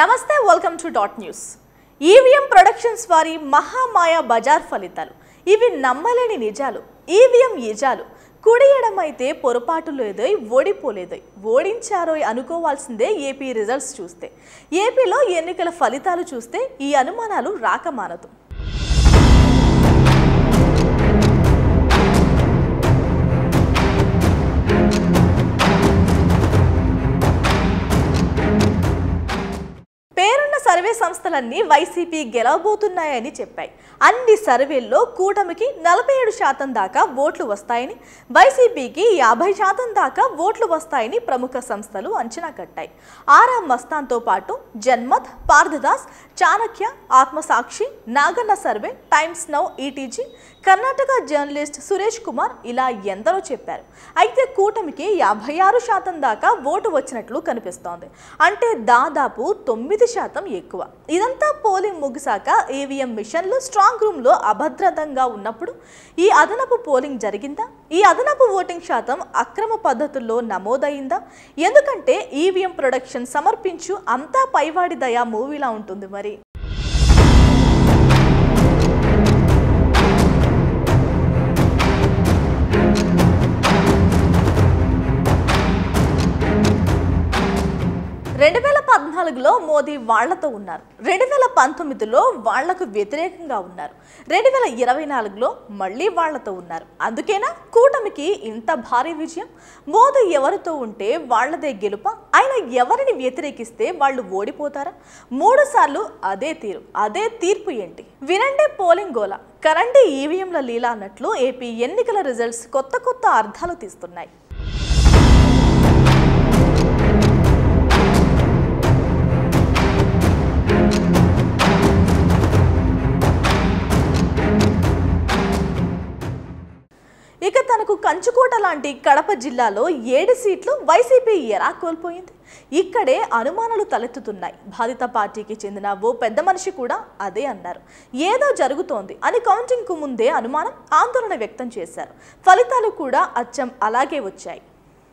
నమస్తే welcome to dot news EVM productions వారి మహామాయ బజార్ ఫలితాలు ఇవి నమ్మలేని నిజాలు ఈవీఎం నిజాలు కుడి ఎడమైతే పొరపాటు లేదోయ్ ఓడిపోలేదోయ్ ఓడించారోయ్ అనుకోవాల్సిందే ఏపీ రిజల్ట్స్ చూస్తే ఏపీలో ఎన్నికల ఫలితాలు చూస్తే ఈ అనుమానాలు రాకమానదు పేరున్న సర్వే సంస్థలన్నీ వైసీపీ గెలవబోతున్నాయని చెప్పాయి అన్ని సర్వేల్లో కూటమికి నలభై ఏడు శాతం దాకా ఓట్లు వస్తాయని వైసీపీకి యాభై శాతం దాకా ఓట్లు వస్తాయని ప్రముఖ సంస్థలు అంచనా కట్టాయి ఆరా మస్తాన్తో పాటు Janmat Parthadas Chanakya Atmasakshi Naganna survey Times Now ETG Karnataka journalist Suresh Kumar ఇలా ఎందరో చెప్పారు అయితే కూటమికి యాభై ఆరు శాతం దాకా ఓటు వచ్చినట్లు కనిపిస్తోంది అంటే దాదాపు తొమ్మిది శాతం ఎక్కువ ఇదంతా పోలింగ్ ముగిసాక ఈవీఎం మిషన్లు స్ట్రాంగ్ రూమ్లో అభద్రతంగా ఉన్నప్పుడు ఈ అదనపు పోలింగ్ జరిగిందా ఈ అదనపు ఓటింగ్ శాతం అక్రమ పద్ధతుల్లో నమోదైందా ఎందుకంటే ఈవీఎం ప్రొడక్షన్ సమర్పించు అంతా పైవాడి దయా మూవీలా ఉంటుంది మరి రెండు వేల పద్నాలుగులో మోదీ వాళ్లతో ఉన్నారు రెండు వేల పంతొమ్మిదిలో వాళ్లకు వ్యతిరేకంగా ఉన్నారు రెండు వేల ఇరవై నాలుగులో మళ్ళీ వాళ్లతో ఉన్నారు అందుకేనా కూటమికి ఇంత భారీ విజయం మోదీ ఎవరితో ఉంటే వాళ్లదే గెలుప ఆయన ఎవరిని వ్యతిరేకిస్తే వాళ్ళు ఓడిపోతారా మూడు సార్లు అదే తీరు అదే తీర్పు ఏంటి వినండి పోలింగ్ గోల కరెంట్ ఈవీఎంల లీల అన్నట్లు ఏపీ ఎన్నికల రిజల్ట్స్ కొత్త కొత్త అర్థాలు తీస్తున్నాయి ఇక తనకు కంచుకోట లాంటి కడప జిల్లాలో ఏడు సీట్లు వైసీపీ ఎలా కోల్పోయింది ఇక్కడే అనుమానాలు తలెత్తుతున్నాయి బాధిత పార్టీకి చెందిన ఓ పెద్ద మనిషి కూడా అదే అన్నారు ఏదో జరుగుతోంది అని కౌంటింగ్కు ముందే అనుమానం ఆందోళన వ్యక్తం చేశారు ఫలితాలు కూడా అచ్చం అలాగే వచ్చాయి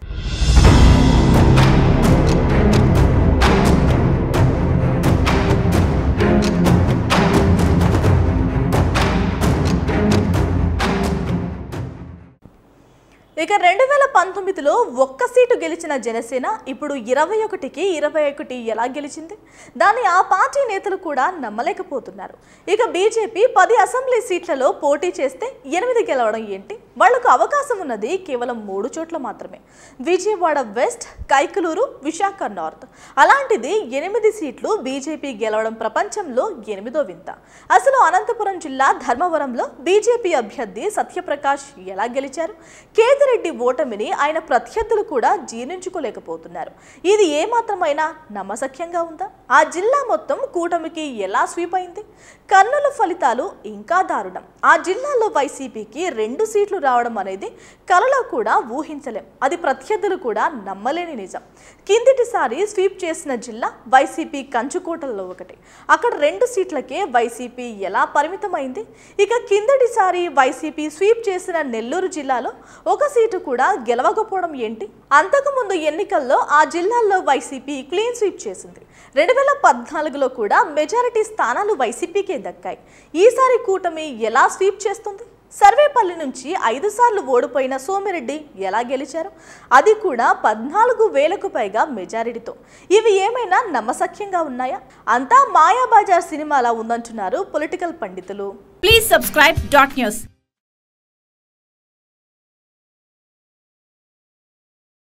ఇక రెండు వేల పంతొమ్మిదిలో ఒక్క సీటు గెలిచిన జనసేన ఇప్పుడు ఇరవై ఒకటికి ఇరవై ఒకటి ఎలా గెలిచింది దాన్ని ఆ పార్టీ నేతలు కూడా నమ్మలేకపోతున్నారు ఇక బీజేపీ పది అసెంబ్లీ సీట్లలో పోటీ చేస్తే ఎనిమిది గెలవడం ఏంటి వాళ్లకు అవకాశం ఉన్నది కేవలం మూడు చోట్ల మాత్రమే విజయవాడ వెస్ట్ కైకలూరు విశాఖ నార్త్ అలాంటిది ఎనిమిది సీట్లు బీజేపీ గెలవడం ప్రపంచంలో ఎనిమిదో వింత అసలు అనంతపురం జిల్లా ధర్మవరంలో బీజేపీ అభ్యర్థి సత్యప్రకాష్ ఎలా గెలిచారు కేతిరెడ్డి ఓటమిని ఆయన ప్రత్యర్థులు కూడా జీర్ణించుకోలేకపోతున్నారు ఇది ఏమాత్రమైనా నమ్మసఖ్యంగా ఉందా ఆ జిల్లా మొత్తం కూటమికి ఎలా స్వీప్ అయింది కర్నూలు ఫలితాలు ఇంకా దారుణం ఆ జిల్లాలో వైసీపీకి రెండు సీట్లు రావడం అనేది కలలో కూడా ఊహించలేం అది ప్రత్యర్థులు కూడా నమ్మలేని నిజం కిందిటిసారి స్వీప్ చేసిన జిల్లా వైసీపీ కంచుకోటల్లో ఒకటి అక్కడ రెండు సీట్లకే వైసీపీ ఎలా పరిమితమైంది ఇక కిందటిసారి వైసీపీ స్వీప్ చేసిన నెల్లూరు జిల్లాలో ఒక సీటు కూడా గెలవకపోవడం ఏంటి అంతకుముందు ఎన్నికల్లో ఆ జిల్లాల్లో వైసీపీ క్లీన్ స్వీప్ చేసింది రెండు వేల పద్నాలుగులో కూడా మెజారిటీ స్థానాలు వైసీపీకే దక్కాయి ఈసారి కూటమి ఎలా స్వీప్ చేస్తుంది సర్వేపల్లి నుంచి ఐదు సార్లు ఓడిపోయిన సోమిరెడ్డి ఎలా గెలిచారు అది కూడా పద్నాలుగు వేలకు పైగా మెజారిటీతో ఇవి ఏమైనా నమ్మసఖ్యంగా ఉన్నాయా అంతా మాయాబజార్ సినిమాలా ఉందంటున్నారు పొలిటికల్ పండితులు Please subscribe dot news.